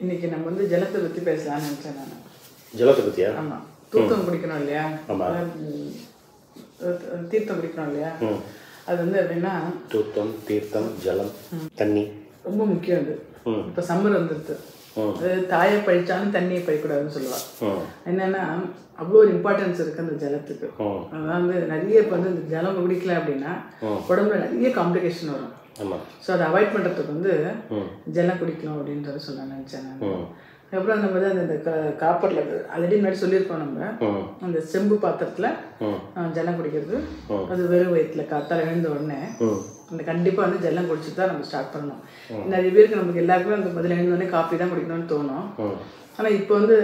இன்னைக்கு நம்ம வந்து ஜலத்தை பற்றி பேசலாம்னு நினச்சேன் நான் ஜலத்தை பற்றியா ஆமாம் தூத்தம் குடிக்கணும் இல்லையா ஆமா. உம், அஹ் தீர்த்தம் குடிக்கணும் இல்லையா அது வந்து எப்படின்னா தூத்தம் தீர்த்தம் ஜலம் தண்ணி ரொம்ப முக்கியம் அது ம். இப்போ சம்மர் வந்துடுது ம். அது தாயை பழிச்சாலும் தண்ணியை பழிக்கூடாதுன்னு சொல்லுவா ம் என்னன்னா அவ்வளோ ஒரு இம்பார்ட்டன்ஸ் இருக்கு அந்த ஜலத்துக்கு ம். அதான் வந்து நிறைய இப்போ வந்து இந்த ஜலம் குடிக்கல அப்படின்னா உடம்புல நிறைய காம்ப்ளிகேஷன் வரும் ஆமாம் ஸோ அதை அவாய்ட் பண்ணுறதுக்கு வந்து ம். ஜலம் குடிக்கணும் அப்படின்றத சொல்ல நினச்சேன் நான் ம் அதுக்கப்புறம் நம்ம வந்து அந்த க காப்பரில் ஆல்ரெடி முன்னாடி சொல்லியிருக்கோம் நம்ம ம் அந்த செம்பு பாத்திரத்தில் ம் ஜலம் குடிக்கிறது அது வெறும் வயிற்றுல காத்தால எழுந்த உடனே ம் அந்த கண்டிப்பாக வந்து ஜலம் குடிச்சிட்டு தான் நம்ம ஸ்டார்ட் பண்ணணும் நிறைய பேருக்கு நமக்கு எல்லாருக்குமே அந்த முதல்ல எழுந்த உடனே காஃபி தான் குடிக்கணும்னு தோணும் ம் ஆனால் இப்போ வந்து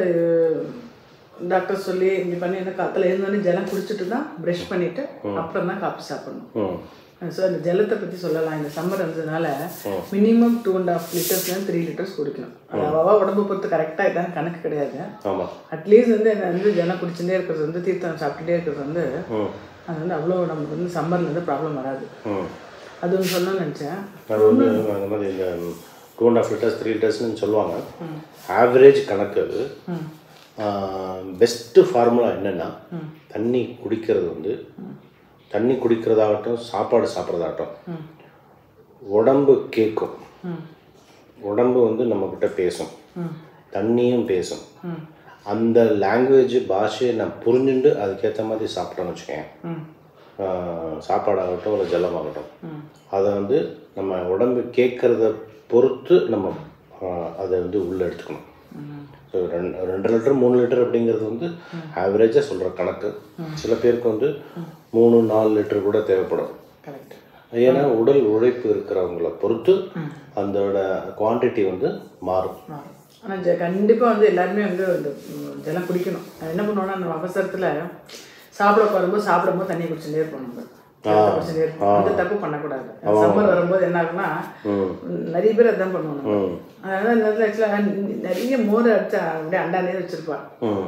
டாக்டர் சொல்லி இப்படி பண்ணி என்ன காத்தால எழுந்த உடனே ஜலம் குடிச்சிட்டு தான் ப்ரஷ் பண்ணிட்டு அப்புறம் தான் காஃபி சாப்பிடணும் ம் ஸோ அந்த ஜலத்தை பற்றி சொல்லலாம் இந்த சம்மர் வந்ததுனால மினிமம் டூ அண்ட் ஆஃப் லிட்டர்ஸ்லேருந்து த்ரீ லிட்டர்ஸ் குடிக்கணும் அது அவ்வளவா உடம்பு பொறுத்து கரெக்டாக இதான் கணக்கு கிடையாது ஆமாம் அட்லீஸ்ட் வந்து என்ன வந்து ஜலம் குடிச்சுட்டே இருக்கிறது வந்து தீர்த்தம் சாப்பிட்டுட்டே இருக்கிறது வந்து ம் அது வந்து அவ்வளோ நமக்கு வந்து சம்மரில் வந்து ப்ராப்ளம் வராது ம் அது ஒன்று சொல்லணும்னு நினச்சேன் அது வந்து அந்த மாதிரி இந்த two and half litres three லிட்டர்ஸ்னு சொல்லுவாங்க ஆவரேஜ் கணக்கு அது பெஸ்ட்டு ஃபார்முலா என்னென்னா தண்ணி குடிக்கிறது வந்து தண்ணி குடிக்கிறதாகட்டும் சாப்பாடு சாப்பிட்றதாகட்டும் உடம்பு கேட்கும் ம் உடம்பு வந்து நம்மக்கிட்ட பேசும் ம் தண்ணியும் பேசும் ம் அந்த லாங்குவேஜ் பாஷையை நான் புரிஞ்சுட்டு அதுக்கேற்ற மாதிரி சாப்பிட்டோன்னு வச்சுக்கேன் ம் சாப்பாடாகட்டும் இல்லை ஜலமாகட்டும் ம் அதை வந்து நம்ம உடம்பு கேட்குறத பொறுத்து நம்ம ஆஹ், அதை வந்து உள்ளே எடுத்துக்கணும் ம் ஸோ ரெண்டு ரெண்டு லிட்டர் மூணு லிட்டர் அப்படிங்கிறது வந்து ஆவரேஜாக சொல்கிற கணக்கு சில பேருக்கு வந்து மூணு நாலு லிட்டர் கூட தேவைப்படும் கரெக்ட் ஏன்னா உடல் உழைப்பு இருக்கிறவங்கள பொறுத்து அதோட குவான்டிட்டி வந்து மாறும் ஆனால் ஜ கண்டிப்பாக வந்து எல்லாருமே வந்து இந்த ம், ஜலம் குடிக்கணும் அது என்ன பண்ணுவோம்னா நம்ம அவசரத்தில் சாப்பிட வரும்போது சாப்பிடும்போது தண்ணி குடிச்சுட்டே இருப்போம் நம்ம ஜலத்தை குடிச்சுட்டே இருப்போம் அந்த தப்பு பண்ணக்கூடாது சம்மர் வரும்போது என்ன ஆகும்னா ம் நிறைய பேர் அதான் பண்ணுவோம் நம்ம ம் அதனால இந்த இடத்துல ஆக்சுவலாக நிறைய மோர் அடிச்சு அப்படியே அண்டானே வச்சிருப்பா ம்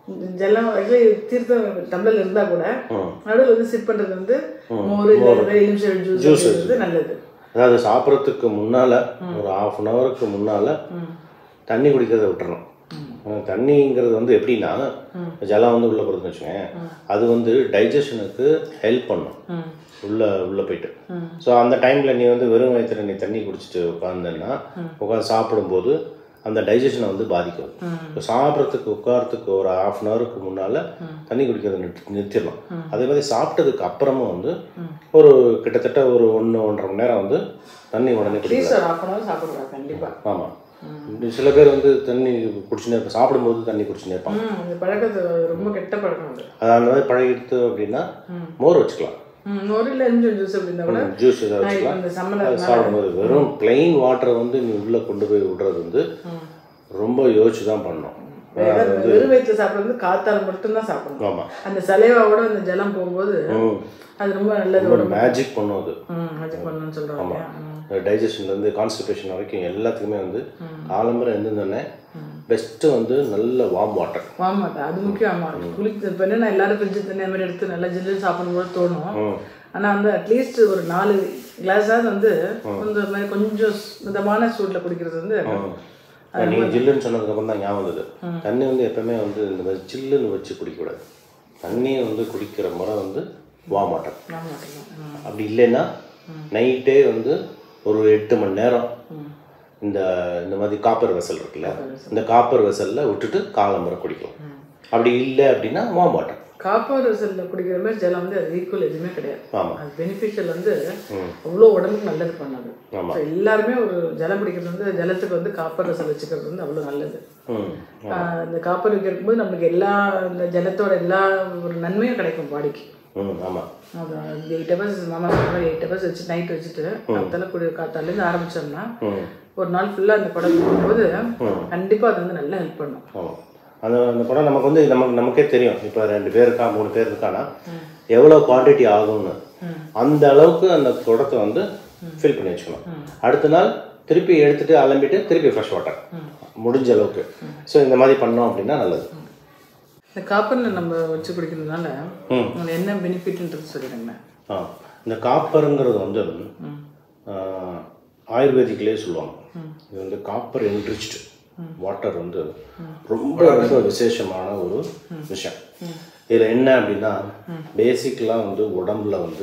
ஜலம் ஆக்சுவலி தீர்த்தம் டம்ளர் இருந்தா கூட ம். நடுவில் வந்து சிப் பண்றது வந்து மோர் இல்லை எலுமிச்சை ஜூஸ் வந்து நல்லது அதாவது சாப்பிட்றதுக்கு முன்னால் ஒரு ஆஃப் அன் ஹவருக்கு முன்னால் தண்ணி குடிக்கிறத விட்டுறணும் அஹ் தண்ணிங்கிறது வந்து எப்படின்னா ஜலம் வந்து உள்ளே போகிறதுன்னு வச்சுக்கோங்க அது வந்து டைஜஷனுக்கு ஹெல்ப் பண்ணும் ம் உள்ளே உள்ளே போயிட்டு ஸோ அந்த டைமில் நீ வந்து வெறும் வயிற்றுல நீ தண்ணி குடிச்சிட்டு உட்காந்தன்னா உட்காந்து சாப்பிடும்போது அந்த டைஜஷனை வந்து பாதிக்கும் ஸோ சாப்பிட்றதுக்கு உட்காரத்துக்கு ஒரு ஆஃப் அன் ஹவருக்கு முன்னால் தண்ணி குடிக்கிறத நிறுத்தி நிறுத்திடலாம் அதே மாதிரி சாப்பிட்டதுக்கு அப்புறமும் வந்து ஒரு கிட்டத்தட்ட ஒரு ஒன்று ஒன்றரை மணி நேரம் வந்து தண்ணி உடனே குடிக்கலாம் ப்ளீஸ் ஒரு ஆஃப் அன் ஹவர் சாப்பிடுவாங்க கண்டிப்பா ஆமாம் சில பேர் வந்து தண்ணி குடிச்சுனே இருப்பாங்க சாப்பிடும்போது தண்ணி குடிச்சுனே இருப்பாங்க ம் இந்த பழக்கத்தை ரொம்ப கெட்ட பழக்கம் அது அது அந்த மாதிரி பழகிடுத்து அப்படின்னா மோர் வச்சுக்கலாம் ம் மோர் இல்லை எலுமிச்சை ஜூஸ் அப்படின்னா கூட ஜூஸ் ஏதாவது நான் இப்போ வச்சுக்கலாம் இந்த சம்மர் அது சாப்பிடும்போது வெறும் பிளெயின் வாட்டரை வந்து நீ உள்ளே கொண்டு போய் விடுறது வந்து ரொம்ப யோசிச்சு தான் பண்ணணும் வெறும் வயிற்றுல சாப்பிட்றது வந்து காத்தால மட்டும்தான் சாப்பிடணும் ஆமாம் அந்த சலைவாவோட அந்த ஜலம் போகும்போது அது ரொம்ப நல்லது ஒரு மேஜிக் பண்ணும் அது ம் அது பண்ணணும்னு சொல்கிறாங்க ம் டைஜஷன்லேருந்து கான்ஸ்டிபேஷன் வரைக்கும் எல்லாத்துக்குமே வந்து காலம்பரை எழுந்திருந்தோடனே பெஸ்ட்டு வந்து நல்ல வார்ம் வாட்டர் ஆமா அது முக்கியம் ஆமா குளிக்க இப்போ என்ன எல்லாரும் ஃப்ரிட்ஜ் தண்ணி அந்த மாதிரி எடுத்து நல்லா ஜில்லுன்னு சாப்பிடும்போது தோணும் ஆனா வந்து அட்லீஸ்ட் ஒரு நாலு கிளாஸாவது வந்து கொஞ்சம் ஒரு மாதிரி கொஞ்சம் மிதமான சூட்ல குடிக்கிறது வந்து நீங்கள் ஜில்லுன்னு சொன்னதுக்கப்புறம் தான் ஞாபகம் வந்தது தண்ணி வந்து எப்பவுமே வந்து இந்த மாதிரி சில்லுன்னு வச்சு குடிக்கக்கூடாது தண்ணியை வந்து குடிக்கிற முறை வந்து வார்ம் வாட்டர் ஆமா ம். அப்படி இல்லைன்னா நைட்டே வந்து ஒரு எட்டு மணி நேரம் இந்த இந்த மாதிரி காப்பர் வெசல் இருக்குல்ல இந்த காப்பர் வெசலில் விட்டுட்டு காலம்பரை குடிக்கலாம் அப்படி இல்லை அப்படின்னா வார்ம் வாட்டர் காப்பர் ரிசல்ல குடிக்கிற மாதிரி ஜலம் வந்து அது ஈக்குவல் எதுவுமே கிடையாது ஆமாம் அது பெனிஃபிஷியல் வந்து அவ்வளோ உடம்புக்கு நல்லது பண்ணது ஆமா. So, எல்லாருமே ஒரு ஜலம் குடிக்கிறது வந்து ஜலத்துக்கு வந்து காப்பர் ரசம் வச்சுக்கிறது வந்து அவ்வளோ நல்லது ம் ஆஹ் இந்த காப்பர் வைக்கும்போது நம்மளுக்கு எல்லா இந்த ஜலத்தோட எல்லா ஒரு நன்மையும் கிடைக்கும் பாடிக்கு ம் ஆமாம் அது எயிட் ஹவர்ஸ் மாமா சொன்ன எயிட் ஹவர்ஸ் வச்சு நைட் வச்சுட்டு காத்தால குடி காத்தாலேருந்து ஆரம்பிச்சோம்னா ம் ஒரு நாள் ஃபுல்லாக அந்த படம் போகும்போது கண்டிப்பாக அது வந்து நல்லா ஹெல்ப் பண்ணும் ஆமாம் அந்த அந்த படம் நமக்கு வந்து நமக்கு நமக்கே தெரியும் இப்போ ரெண்டு பேர் இருக்கா மூணு பேர் இருக்கானா எவ்வளோ குவான்டிட்டி ஆகும்னு அந்த அளவுக்கு அந்த குடத்தை வந்து ஃபில் பண்ணி வச்சுக்கணும் அடுத்த நாள் திருப்பி எடுத்துட்டு அலம்பிட்டு திருப்பி ஃப்ரெஷ் வாட்டர் முடிஞ்ச அளவுக்கு ஸோ இந்த மாதிரி பண்ணோம் அப்படின்னா நல்லது இந்த காப்பரில் நம்ம வச்சு குடிக்கிறதுனால ம். உங்களுக்கு என்ன பெனிஃபிட்ன்றது சொல்லிடுங்க ஆ இந்த காப்பருங்கிறது வந்து ஆ, ஆயுர்வேதிக்லேயே சொல்லுவாங்க இது வந்து காப்பர் என்ரிச்டு வாட்டர் வந்து ரொம்ப ரொம்ப விசேஷமான ஒரு விஷயம் இதில் என்ன அப்படின்னா பேசிக்கலாக வந்து உடம்புல வந்து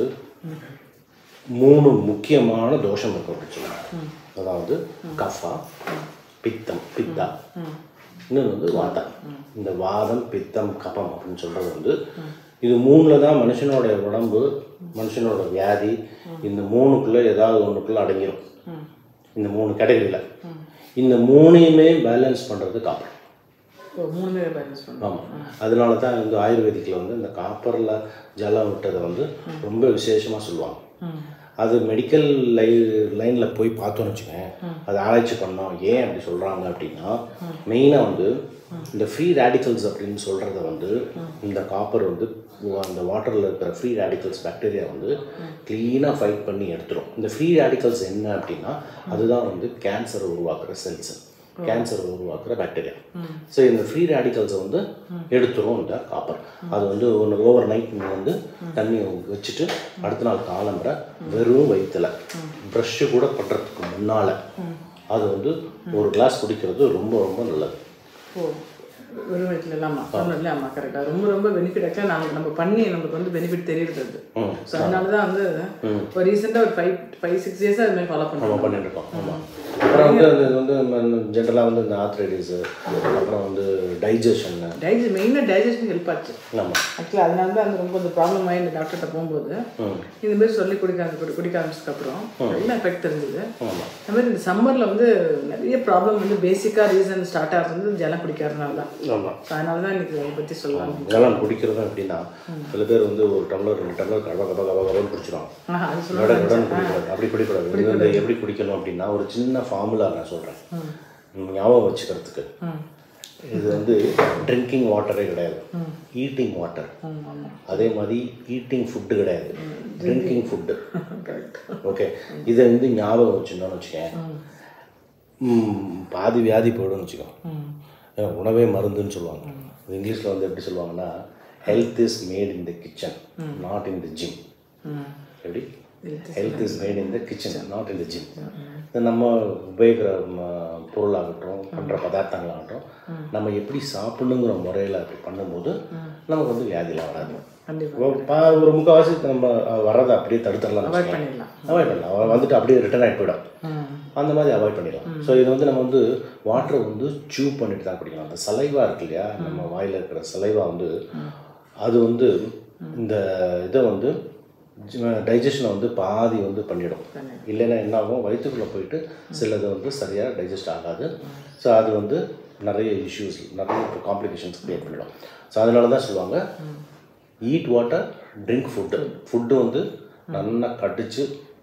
மூணு முக்கியமான தோஷம் இருக்கு அப்படின்னு சொல்லுவாங்க அதாவது கஃபா பித்தம் பித்தா இன்னொன்று வந்து வாதம் இந்த வாதம் பித்தம் கபம் அப்படின்னு சொல்கிறது வந்து இது மூணில் தான் மனுஷனோட உடம்பு மனுஷனோட வியாதி இந்த மூணுக்குள்ளே ஏதாவது ஒன்றுக்குள்ளே அடங்கிடும் இந்த மூணு கேட்டகரியில் இந்த மூணையுமே பேலன்ஸ் பண்ணுறது காப்பர் ஓ மூணுமே பேலன்ஸ் பண்ணுவோம் ஆமாம் அதனால தான் வந்து ஆயுர்வேதிக்கில் வந்து இந்த காப்பரில் ஜலம் விட்டதை வந்து ரொம்ப விசேஷமாக சொல்லுவாங்க அது மெடிக்கல் லை லைனில் போய் பார்த்தோன்னு வச்சுக்கோங்க அது ஆராய்ச்சி பண்ணோம் ஏன் அப்படி சொல்கிறாங்க அப்படின்னா மெயினாக வந்து இந்த ஃப்ரீ ரேடிக்கல்ஸ் அப்படின்னு சொல்கிறத வந்து இந்த காப்பர் வந்து அந்த வாட்டரில் இருக்கிற ஃப்ரீ ரேடிக்கல்ஸ் பாக்டீரியா வந்து க்ளீனாக ஃபைட் பண்ணி எடுத்துரும் இந்த ஃப்ரீ ரேடிக்கல்ஸ் என்ன அப்படின்னா அதுதான் வந்து கேன்சரை உருவாக்குற செல்ஸ் கேன்சர் உருவாக்குற பாக்டீரியா ஸோ இந்த ஃப்ரீ ரேடிக்கல்ஸை வந்து எடுத்துரும் இந்த காப்பர் அது வந்து ஒன்று ஓவர் நைட் நீங்கள் வந்து தண்ணி வச்சுட்டு அடுத்த நாள் காலம்பரை வெறும் வயிற்றுல ப்ரஷ்ஷு கூட பண்ணுறதுக்கு முன்னால் அது வந்து ஒரு கிளாஸ் குடிக்கிறது ரொம்ப ரொம்ப நல்லது ஓ வெறும் வயிற்றுல இல்லாமா சொன்னதுல ஆமாம் கரெக்டாக ரொம்ப ரொம்ப பெனிஃபிட் ஆக்சுவலாக நமக்கு நம்ம பண்ணி நமக்கு வந்து பெனிஃபிட் தெரியுது அது ஸோ அதனால தான் வந்து இப்போ ரீசெண்டாக ஒரு ஃபைவ் ஃபைவ் சிக்ஸ் இயர்ஸாக அது மாதிரி ஃபாலோ பண்ணுறோம் நம்ம பண்ணிட்டு இருக்கோம் ஆமாம் அப்புறம் வந்து அது வந்து ஜென்ரலாக வந்து இந்த ஆத்ரைட்டிஸு அப்புறம் வந்து டைஜஷன் டைஜஸ்ட் மெயினாக டைஜஷன் ஹெல்ப் ஆச்சு ஆமாம் ஆக்சுவலாக அதனால தான் அந்த ரொம்ப அந்த ப்ராப்ளம் ஆகி இந்த டாக்டர்கிட்ட போகும்போது இந்த மாதிரி சொல்லி குடிக்க ஆரம்பிச்சு- குடி குடிக்க ஆரம்பிச்சதுக்கப்புறம் நல்ல எஃபெக்ட் தெரிஞ்சுது ஆமாம் அது மாதிரி இந்த சம்மரில் வந்து நிறைய ப்ராப்ளம் வந்து பேசிக்காக ரீசன் ஸ்டார்ட் ஆகிறது வந்து ஜலம் குடிக்கிறதுனால தான் ஆமாம் ஸோ அதனால தான் இன்னைக்கு அதை பற்றி சொல்லலாம் ஜலம் குடிக்கிறதும் எப்படின்னா சில பேர் வந்து ஒரு டம்ளர் ரெண்டு டம்ளர் கப கப கப கபன்னு குடிச்சிடும் ஆஹா அது சொல்ல உடன் உடன் குடிக்கூடாது அப்படி குடிக்கூடாது இது வந்து எப்படி குடிக்கணும் அப்படின்னா ஒரு சின்ன ஃபார்முலா நான் சொல்கிறேன் ஞாபகம் வச்சுக்கிறதுக்கு இது வந்து ட்ரிங்கிங் வாட்டரே கிடையாது ஈட்டிங் வாட்டர் அதே மாதிரி ஈட்டிங் ஃபுட்டு கிடையாது ட்ரிங்கிங் ஃபுட்டு கரெக்ட் ஓகே இதை வந்து ஞாபகம் வச்சுருந்தோம்னு வச்சுக்கேன் ம், பாதி வியாதி போயிடும்னு வச்சுக்கோ ஏன், உணவே மருந்துன்னு சொல்லுவாங்க அது இங்கிலீஷில் வந்து எப்படி சொல்லுவாங்கன்னா health is made in the kitchen not in the gym எப்படி health is made in the kitchen not in the gym நம்ம உபயோகிக்கிற ம, பொருளாகட்டும் பண்ணுற பதார்த்தங்களாகட்டும் நம்ம எப்படி சாப்பிடணுங்கிற முறையில் அப்படி பண்ணும்போது நமக்கு வந்து வியாதிலாம் வராது கண்டிப்பாக இப்போ பா- ஒரு முக்கால்வாசி நம்ம அஹ், வர்றதை அப்படியே தடுத்துடலாம் அவாய்ட் பண்ணிடலாம் அவாய்ட் பண்ணலாம் அவன் வந்துட்டு அப்படியே ரிட்டர்ன் ஆகிட்டு போயிடும் அந்த மாதிரி அவாய்ட் பண்ணிடலாம் ஸோ இது வந்து நம்ம வந்து வாட்டரை வந்து சூ பண்ணிட்டு தான் குடிக்கலாம் அந்த சலைவா இருக்கு இல்லையா நம்ம வாயில் இருக்கிற சலைவா வந்து அது வந்து இந்த இதை வந்து டைஜஷனை வந்து பாதி வந்து பண்ணிடும் இல்லைன்னா என்ன ஆகும் வயிற்றுக்குள்ளே போயிட்டு சிலது வந்து சரியாக டைஜஸ்ட் ஆகாது ஸோ அது வந்து நிறைய இஷ்யூஸ் நிறைய காம்ப்ளிகேஷன்ஸ் க்ரியேட் பண்ணிடும் ஸோ அதனால தான் சொல்லுவாங்க eat water drink food food வந்து நல்லா கடிச்சு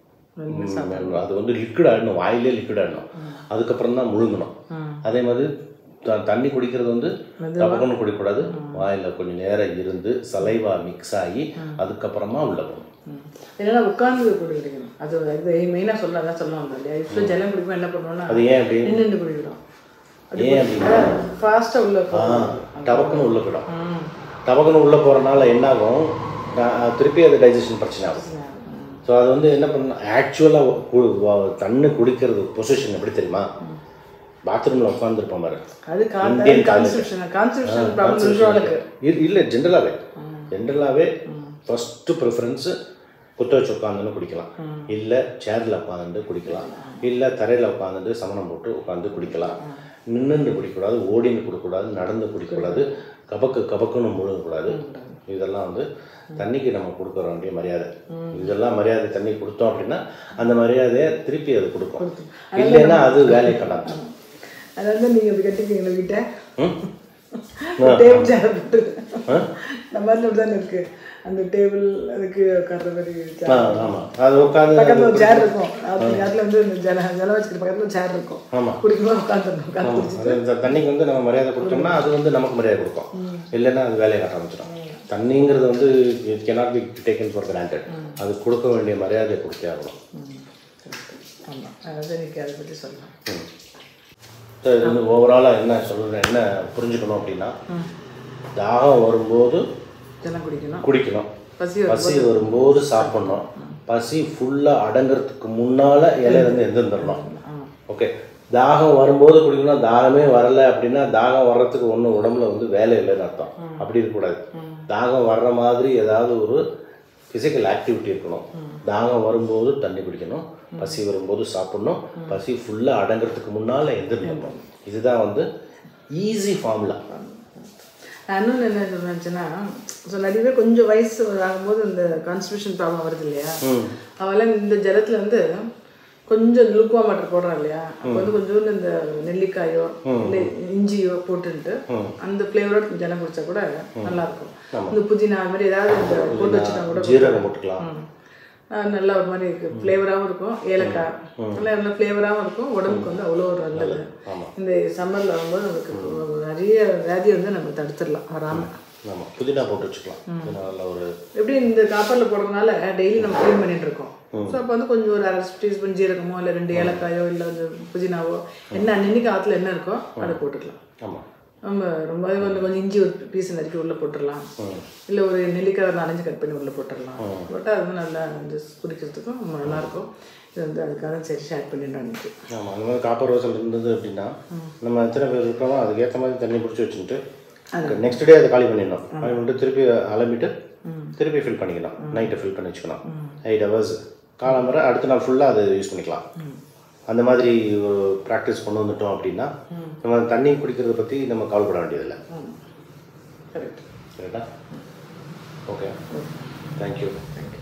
ம், அது வந்து லிக்விட் ஆகிடணும் வாயிலே லிக்விட் ஆகிடணும் அதுக்கப்புறம் தான் முழுங்கணும் அதே மாதிரி த- தண்ணி குடிக்கிறது வந்து டபக்குன்னு குடிக்கக்கூடாது வாயில் கொஞ்சம் நேரம் இருந்து சலைவா மிக்ஸ் ஆகி அதுக்கப்புறமா உள்ள போகணும் இல்லைன்னா உட்காந்து குடிக்கிறீங்க அது இது மெயினாக சொல்ல அதான் சொல்ல வந்தோம் இல்லையா இப்போ ஜலம் குடிப்போம் என்ன பண்ணுவோம்னா அது ஏன் அப்படி நின்று குடிக்கிறோம் ஏன் அப்படின்னா ஃபாஸ்ட்டாக உள்ள ஆ டபக்குன்னு உள்ள போயிடும் டபக்குன்னு உள்ள போகிறனால என்ன ஆகும் ட- திருப்பி அது டைஜஷன் பிரச்சனை ஆகும் ஸோ அது வந்து என்ன பண்ண ஆக்சுவலாக தண்ணி குடிக்கிறது பொசிஷன் எப்படி தெரியுமா பாத்ரூமில் உட்காந்துருப்போம் பாரு அது Indian கான்ஸ்டியூஷன் கான்ஸ்டியூஷன் ப்ராப்ளம் இருக்கிறவங்களுக்கு இ- இல்லை ஜென்ரலாகவே ஜென்ரலாகவே ஃபஸ்ட்டு ப்ரிஃபரன்ஸு குத்த வச்சு உட்காந்துன்னு குடிக்கலாம் இல்லை சேரில் உட்காந்துட்டு குடிக்கலாம் இல்லை தரையில் உட்காந்துட்டு சமணம் போட்டு உட்காந்து குடிக்கலாம் நின்றுட்டு குடிக்கக்கூடாது ஓடின்னு குடிக்கக்கூடாது நடந்து குடிக்கக்கூடாது கபக்கு கபக்குன்னு முழுங்கக்கூடாது இதெல்லாம் வந்து தண்ணிக்கு நம்ம கொடுக்குற வேண்டிய மரியாதை இதெல்லாம் மரியாதை தண்ணி கொடுத்தோம் அப்படின்னா அந்த மரியாதையை திருப்பி அது கொடுக்கும் இல்லைன்னா அது வேலையை கண்டாச்சு அதாவது நீங்கள் இப்படி கட்டிப்பீங்களா வீட்டை ம் டேபிள் சேர் போட்டு நம்ம மாதிரி தானே இருக்கு அந்த டேபிள் அதுக்கு உட்கார்ற மாதிரி chair. ஆ ஆமாம் அது உட்காந்து பக்கத்துல ஒரு சேர் இருக்கும் அது இடத்துல வந்து இந்த ஜல ஜல வச்சுக்கிற பக்கத்துல ஒரு சேர் இருக்கும் ஆமாம் குடிக்கும்போது உட்காந்துருக்கும் உட்காந்து குடிச்சு அது இந்த தண்ணிக்கு வந்து நம்ம மரியாதை கொடுத்தோம்னா அது வந்து நமக்கு மரியாதை கொடுக்கும் இல்லைன்னா அது வேலையை காட்ட ஆரம்பிச்சிடும் தண்ணிங்கிறது வந்து it cannot be taken for granted அது கொடுக்க வேண்டிய மரியாதையை கொடுத்தே ஆகணும் ஆமாம் அதாவது இன்னைக்கு அதை பற்றி சொல்லலாம் ம். So, இது வந்து ஓவராலாக என்ன சொல்கிறேன் என்ன புரிஞ்சுக்கணும் அப்படின்னா தாகம் வரும்போது இதெல்லாம் குடிக்கணும் குடிக்கணும் பசி பசி வரும்போது சாப்பிடணும் பசி ஃபுல்லாக அடங்குறதுக்கு முன்னால் இலையிலேருந்து எந்திருந்துடணும் ஓகே தாகம் வரும்போது குடிக்கணும் தாகமே வரல அப்படின்னா தாகம் வர்றதுக்கு ஒன்றும் உடம்புல வந்து வேலை இல்லைன்னு அர்த்தம் அப்படி இருக்கக்கூடாது தாகம் வர்ற மாதிரி ஏதாவது ஒரு ஃபிசிக்கல் ஆக்டிவிட்டி இருக்கணும் தாகம் வரும்போது தண்ணி குடிக்கணும் பசி வரும்போது சாப்பிடணும் பசி ஃபுல்லாக அடங்குறதுக்கு முன்னால் எந்திரிக்கணும் இதுதான் வந்து ஈஸி ஃபார்முலா நான் இன்னொன்று என்ன சொன்னேன்னா ஸோ நிறைய பேர் கொஞ்சம் வயசு ஆகும்போது இந்த கான்ஸ்டியூஷன் ப்ராப்ளம் வருது இல்லையா அவெல்லாம் இந்த ஜலத்தில் வந்து கொஞ்சம் லுக்குவா வாட்டர் போடுறான் இல்லையா அப்போ வந்து கொஞ்சோண்டு இந்த நெல்லிக்காயோ இல்லை இஞ்சியோ போட்டுட்டு அந்த ஃப்ளேவரோட ஜலம் குடிச்சா கூட நல்லா இருக்கும் இந்த புதினா அது மாதிரி ஏதாவது இந்த போட்டு வச்சுட்டா கூட ஜீரகம் போட்டுக்கலாம் ம். ஆஹ் நல்லா ஒரு மாதிரி இருக்கு ஃப்ளேவராகவும் இருக்கும் ஏலக்காய் நல்லா நல்ல ஃப்ளேவராகவும் இருக்கும் உடம்புக்கு வந்து அவ்வளோ ஒரு நல்லது இந்த சம்மரில் வரும்போது நமக்கு நிறைய வியாதி வந்து நம்ம தடுத்துடலாம் வராமல் ஆமாம் புதினா போட்டு வச்சுக்கலாம் புதினா நல்ல ஒரு எப்படி இந்த காப்பரில் போடுறதுனால டெய்லி நம்ம க்ளீன் பண்ணிட்டு இருக்கோம் ஸோ அப்போ வந்து கொஞ்சம் ஒரு அரை டீஸ்பூன் ஜீரகமோ இல்லை ரெண்டு ஏலக்காயோ இல்லை கொஞ்சம் புதினாவோ என்ன அன்னன்னைக்கு ஆற்றுல என்ன இருக்கோ அதை போட்டுக்கலாம் ஆமாம் நம்ம ரொம்ப கொஞ்சம் கொஞ்சம் இஞ்சி ஒரு பீஸ் நறுக்கி உள்ளே போட்டுடலாம் இல்லை ஒரு நெல்லிக்காய் ஒரு நாலஞ்சு கட் பண்ணி உள்ளே போட்டுடலாம் போட்டால் அது வந்து நல்லா வந்து குடிக்கிறதுக்கும் ரொம்ப நல்லாயிருக்கும் இது வந்து அதுக்காக சரி ஷேர் பண்ணிடலாம் அன்றைக்கி ஆமாம் அந்த மாதிரி காப்பர் ரோசல் இருந்தது அப்படின்னா நம்ம எத்தனை பேர் இருக்கிறோமோ அதுக்கேற்ற மாதிரி தண்ணி பிடிச்சி வச்சுட்டு நெக்ஸ்ட் டே அதை காலி பண்ணிடணும் காலி பண்ணிட்டு திருப்பி அலம்பிட்டு திருப்பி ஃபில் பண்ணிக்கலாம் நைட்டை ஃபில் பண்ணி வச்சுக்கலாம் எயிட் ஹவர்ஸ் காலம்பரை அடுத்த நாள் ஃபுல்லாக அதை யூஸ் பண்ணிக்கலாம் அந்த மாதிரி ஒரு ப்ராக்டிஸ் கொண்டு வந்துட்டோம் அப்படின்னா நம்ம தண்ணி குடிக்கிறத பற்றி நம்ம கவலைப்பட வேண்டியதில்லை கரெக்ட் கரெக்டா ஓகே தேங்க்யூ